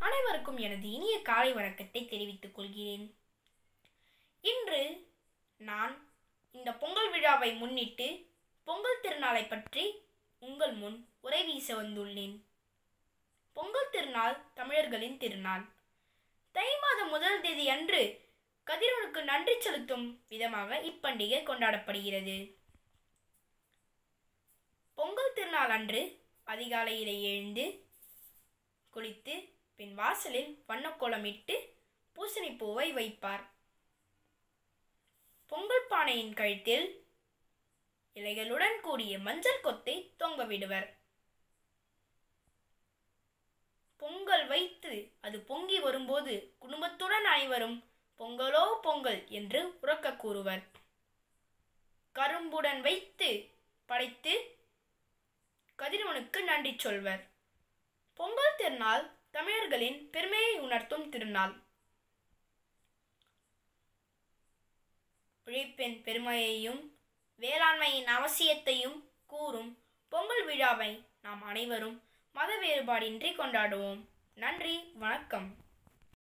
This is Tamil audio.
அனைவருக்கும் எனது இனிய காலை வணக்கத்தை தெரிவித்துக் கொள்கிறேன் இன்று நான் இந்த பொங்கல் விழாவை முன்னிட்டு பொங்கல் திருநாளை பற்றி உங்கள் முன் உரை வீச வந்துள்ளேன் பொங்கல் திருநாள் தமிழர்களின் திருநாள் தை மாதம் முதல் தேதி அன்று கதிரவனுக்கு நன்றி செலுத்தும் விதமாக இப்பண்டிகை கொண்டாடப்படுகிறது பொங்கல் திருநாள் அன்று அதிகாலையிலே எழுந்து குளித்து பின் வாசலில் வண்ணக்கோலமிட்டு பூசணி பூவை வைப்பார் பொங்கல் பானையின் கழுத்தில் இலைகளுடன் கூடிய மஞ்சள் கொத்தை தொங்க விடுவர் பொங்கல் வைத்து அது பொங்கி வரும்போது குடும்பத்துடன் அனைவரும் பொங்கலோ பொங்கல் என்று உறக்க கூறுவர் கரும்புடன் வைத்து படைத்து கதிரவனுக்கு நன்றி சொல்வர் பொங்கல் திருநாள் தமிழர்களின் பெருமையை உணர்த்தும் திருநாள் உழைப்பின் பெருமையையும் வேளாண்மையின் அவசியத்தையும் கூறும் பொங்கல் விழாவை நாம் அனைவரும் மத வேறுபாடின்றி கொண்டாடுவோம் நன்றி வணக்கம்